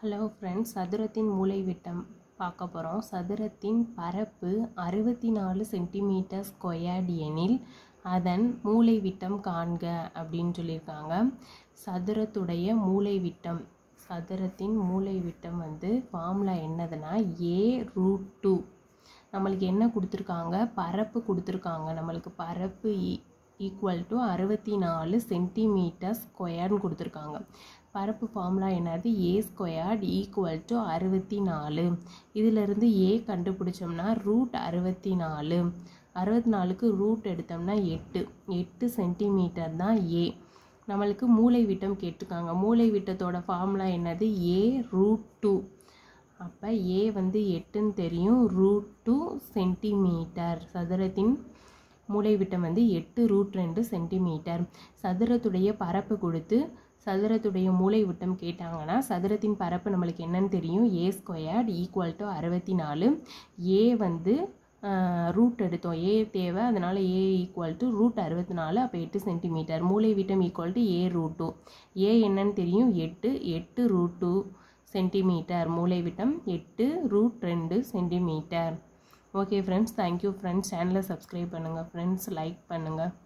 hello friends சதுரத்தின் மூலைவிட்டம் பார்க்க போகிறோம் சதுரத்தின் பரப்பு அறுபத்தி நாலு சென்டிமீட்டர் ஸ்கொயர்ட் எனில் அதன் மூலைவிட்டம் காண்க அப்படின்னு சொல்லியிருக்காங்க சதுரத்துடைய மூலைவிட்டம் சதுரத்தின் மூலைவிட்டம் வந்து ஃபார்முலா என்னதுன்னா ஏ ரூட் டூ நம்மளுக்கு என்ன கொடுத்துருக்காங்க பரப்பு கொடுத்துருக்காங்க நம்மளுக்கு பரப்பு ஈக்குவல் டு அறுபத்தி நாலு சென்டிமீட்டர் ஸ்கொயர்னு கொடுத்துருக்காங்க பரப்பு ஃபார்முலா என்னது ஏ ஸ்கொயர்ட் ஈக்குவல் டு அறுபத்தி நாலு இதிலிருந்து ஏ கண்டுபிடிச்சோம்னா ரூட் அறுபத்தி நாலு அறுபத்தி நாலுக்கு ரூட் எடுத்தோம்னா எட்டு எட்டு சென்டிமீட்டர் தான் ஏ நம்மளுக்கு மூளை விட்டம் கேட்டிருக்காங்க மூளை விட்டத்தோட ஃபார்முலா என்னது ஏ ரூட் டூ அப்போ ஏ வந்து எட்டுன்னு தெரியும் ரூட் டூ சென்டிமீட்டர் சதுரத்தின் மூலைவிட்டம் வந்து எட்டு ரூட் ரெண்டு சென்டிமீட்டர் சதுரத்துடைய பரப்பு கொடுத்து சதுரத்துடைய மூலைவிட்டம் கேட்டாங்கன்னா சதுரத்தின் பரப்பு நம்மளுக்கு என்னன்னு தெரியும் ஏ ஸ்கொயர்ட் ஈக்குவல் டு அறுபத்தி நாலு ஏ வந்து ரூட் எடுத்தோம் ஏ தேவை அதனால் ஏ ஈக்குவல் டு ரூட் அறுபத்தி நாலு அப்போ எட்டு சென்டிமீட்டர் மூலைவிட்டம் equal to A root two A என்னன்னு தெரியும் எட்டு எட்டு ரூட் டூ சென்டிமீட்டர் மூலைவிட்டம் எட்டு ரூட் ரெண்டு centimetre okay friends thank you friends சேனலை சப்ஸ்கிரைப் பண்ணுங்கள் ஃப்ரெண்ட்ஸ் லைக் பண்ணுங்கள்